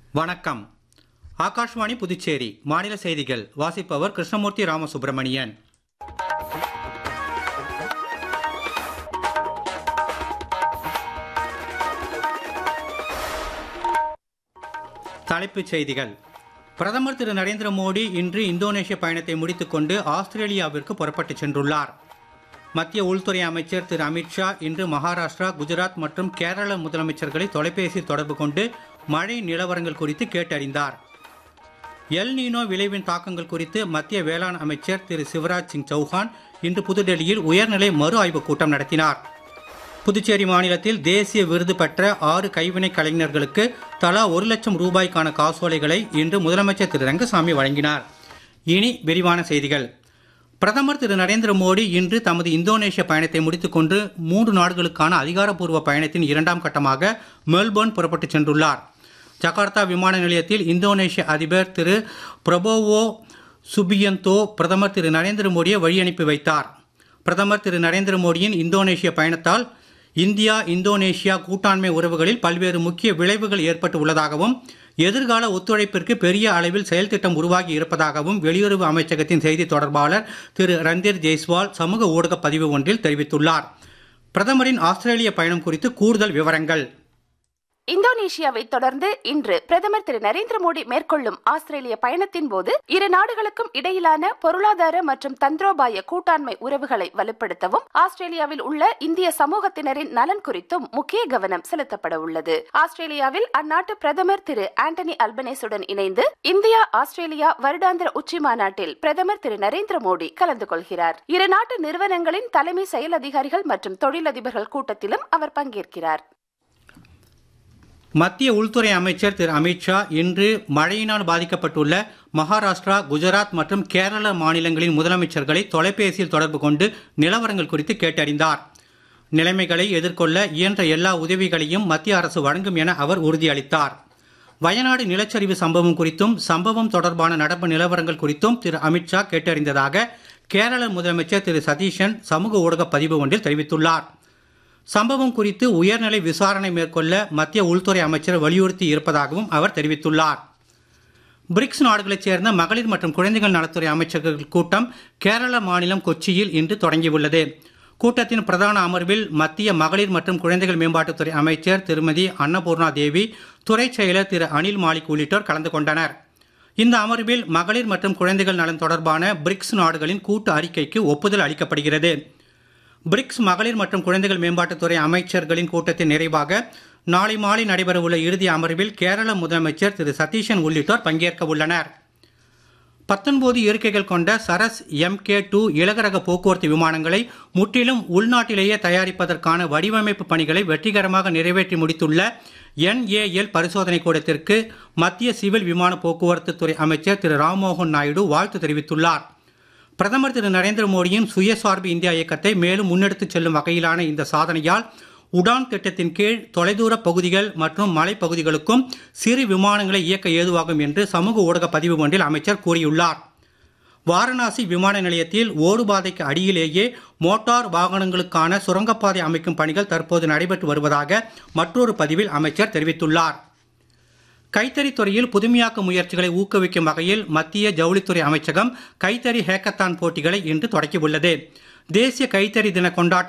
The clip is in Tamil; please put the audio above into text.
வணக்கம் ஆகாஷ்வாணி புதுச்சேரி மாநில செய்திகள் வாசிப்பவர் கிருஷ்ணமூர்த்தி ராமசுப்பிரமணியன் தலைப்புச் செய்திகள் பிரதமர் திரு நரேந்திர மோடி இன்று இந்தோனேஷிய பயணத்தை முடித்துக்கொண்டு ஆஸ்திரேலியாவிற்கு புறப்பட்டுச் சென்றுள்ளார் மத்திய உள்துறை அமைச்சர் திரு அமித்ஷா இன்று மகாராஷ்டிரா குஜராத் மற்றும் கேரள முதலமைச்சர்களை தொலைபேசி தொடர்பு கொண்டு மழை நிலவரங்கள் குறித்து கேட்டறிந்தார் எல் நீனோ விளைவின் தாக்கங்கள் குறித்து மத்திய வேளாண் அமைச்சர் திரு சிவராஜ் சிங் சௌஹான் இன்று புதுடெல்லியில் உயர்நிலை மறு ஆய்வுக் கூட்டம் நடத்தினார் புதுச்சேரி மாநிலத்தில் தேசிய விருது பெற்ற ஆறு கைவினை கலைஞர்களுக்கு தலா ஒரு லட்சம் ரூபாய்க்கான காசோலைகளை இன்று முதலமைச்சர் திரு ரங்கசாமி வழங்கினார் இனி விரிவான செய்திகள் பிரதமர் திரு நரேந்திர மோடி இன்று தமது இந்தோனேஷிய பயணத்தை முடித்துக்கொண்டு மூன்று நாடுகளுக்கான அதிகாரப்பூர்வ பயணத்தின் இரண்டாம் கட்டமாக மெல்போர்ன் புறப்பட்டுச் சென்றுள்ளார் ஜகார்த்தா விமான நிலையத்தில் இந்தோனேஷிய அதிபர் திரு பிரபோவோ சுபியந்தோ பிரதமர் திரு நரேந்திர மோடியை வழி அனுப்பி வைத்தார் பிரதமர் திரு நரேந்திர மோடியின் இந்தோனேஷிய பயணத்தால் இந்தியா இந்தோனேஷியா கூட்டாண்மை உறவுகளில் பல்வேறு முக்கிய விளைவுகள் ஏற்பட்டு உள்ளதாகவும் எதிர்கால ஒத்துழைப்பிற்கு பெரிய அளவில் செயல் திட்டம் உருவாகி இருப்பதாகவும் வெளியுறவு அமைச்சகத்தின் செய்தி தொடர்பாளர் திரு ரந்தீர் ஜெய்ஸ்வால் சமூக ஊடக பதிவு ஒன்றில் தெரிவித்துள்ளார் பிரதமரின் ஆஸ்திரேலிய பயணம் குறித்து கூடுதல் விவரங்கள் இந்தோனேஷியாவை தொடர்ந்து இன்று பிரதமர் திரு நரேந்திர மோடி மேற்கொள்ளும் ஆஸ்திரேலிய பயணத்தின் போது இரு நாடுகளுக்கும் இடையிலான பொருளாதார மற்றும் தந்திரோபாய கூட்டாண்மை உறவுகளை வலுப்படுத்தவும் ஆஸ்திரேலியாவில் உள்ள இந்திய சமூகத்தினரின் நலன் குறித்தும் முக்கிய கவனம் செலுத்தப்பட உள்ளது ஆஸ்திரேலியாவில் அந்நாட்டு பிரதமர் திரு ஆண்டனி அல்பனேசுடன் இணைந்து இந்தியா ஆஸ்திரேலியா வருடாந்திர உச்சி மாநாட்டில் பிரதமர் திரு நரேந்திர மோடி கலந்து கொள்கிறார் இரு நாட்டு நிறுவனங்களின் தலைமை செயல் அதிகாரிகள் மற்றும் தொழிலதிபர்கள் கூட்டத்திலும் அவர் பங்கேற்கிறார் மத்திய உள்துறை அமைச்சர் திரு அமித்ஷா இன்று மழையினால் பாதிக்கப்பட்டுள்ள மகாராஷ்டிரா குஜராத் மற்றும் கேரள மாநிலங்களின் முதலமைச்சர்களை தொலைபேசியில் தொடர்பு கொண்டு நிலவரங்கள் குறித்து கேட்டறிந்தார் நிலைமைகளை எதிர்கொள்ள இயன்ற எல்லா உதவிகளையும் மத்திய அரசு வழங்கும் என அவர் உறுதியளித்தார் வயநாடு நிலச்சரிவு சம்பவம் குறித்தும் சம்பவம் தொடர்பான நடப்பு நிலவரங்கள் குறித்தும் திரு அமித்ஷா கேட்டறிந்ததாக கேரள முதலமைச்சர் திரு சதீஷன் சமூக ஊடக பதிவு ஒன்றில் தெரிவித்துள்ளார் சம்பவம் குறித்து உயர்நிலை விசாரணை மேற்கொள்ள மத்திய உள்துறை அமைச்சர் வலியுறுத்தி இருப்பதாகவும் அவர் தெரிவித்துள்ளார் பிரிக்ஸ் நாடுகளைச் சேர்ந்த மகளிர் மற்றும் குழந்தைகள் நலத்துறை அமைச்சர்கள் கூட்டம் கேரள மாநிலம் கொச்சியில் இன்று தொடங்கியுள்ளது கூட்டத்தின் பிரதான அமர்வில் மத்திய மகளிர் மற்றும் குழந்தைகள் மேம்பாட்டுத்துறை அமைச்சர் திருமதி அன்னபூர்ணா தேவி துறை செயலர் திரு அனில் மாலிக் உள்ளிட்டோர் கலந்து கொண்டனர் இந்த அமர்வில் மகளிர் மற்றும் குழந்தைகள் நலன் தொடர்பான பிரிக்ஸ் நாடுகளின் கூட்டு அறிக்கைக்கு ஒப்புதல் அளிக்கப்படுகிறது பிரிக்ஸ் மகளிர் மற்றும் குழந்தைகள் மேம்பாட்டுத்துறை அமைச்சர்களின் கூட்டத்தின் நிறைவாக நாளை மாலை நடைபெறவுள்ள இறுதி அமர்வில் கேரள முதலமைச்சர் திரு சதீஷன் உள்ளிட்டோர் பங்கேற்க உள்ளனர் பத்தொன்பது இருக்கைகள் கொண்ட சரஸ் எம் கே டூ இலகுரக போக்குவரத்து விமானங்களை முற்றிலும் உள்நாட்டிலேயே தயாரிப்பதற்கான வடிவமைப்பு பணிகளை வெற்றிகரமாக நிறைவேற்றி முடித்துள்ள என்ஏஎல் பரிசோதனை கூடத்திற்கு மத்திய சிவில் விமான போக்குவரத்து துறை அமைச்சர் திரு ராம்மோகன் நாயுடு வாழ்த்து தெரிவித்துள்ளார் பிரதமர் திரு நரேந்திர மோடியின் சுயசார்பு இந்தியா இயக்கத்தை மேலும் முன்னெடுத்துச் செல்லும் வகையிலான இந்த சாதனையால் உடான் திட்டத்தின் கீழ் தொலைதூர பகுதிகள் மற்றும் மலைப்பகுதிகளுக்கும் சிறு விமானங்களை இயக்க ஏதுவாகும் என்று சமூக ஊடக பதிவு ஒன்றில் அமைச்சர் கூறியுள்ளார் வாரணாசி விமான நிலையத்தில் ஓடுபாதைக்கு அடியிலேயே மோட்டார் வாகனங்களுக்கான சுரங்கப்பாதை அமைக்கும் பணிகள் தற்போது நடைபெற்று வருவதாக மற்றொரு பதிவில் அமைச்சர் தெரிவித்துள்ளார் கைத்தறி துறையில் புதுமையாக்க முயற்சிகளை ஊக்குவிக்கும் வகையில் மத்திய ஜவுளித்துறை அமைச்சகம் கைத்தறி ஹேக்கத்தான் போட்டிகளை இன்று தொடக்கியுள்ளது தேசிய கைத்தறி தின கொண்டாட்ட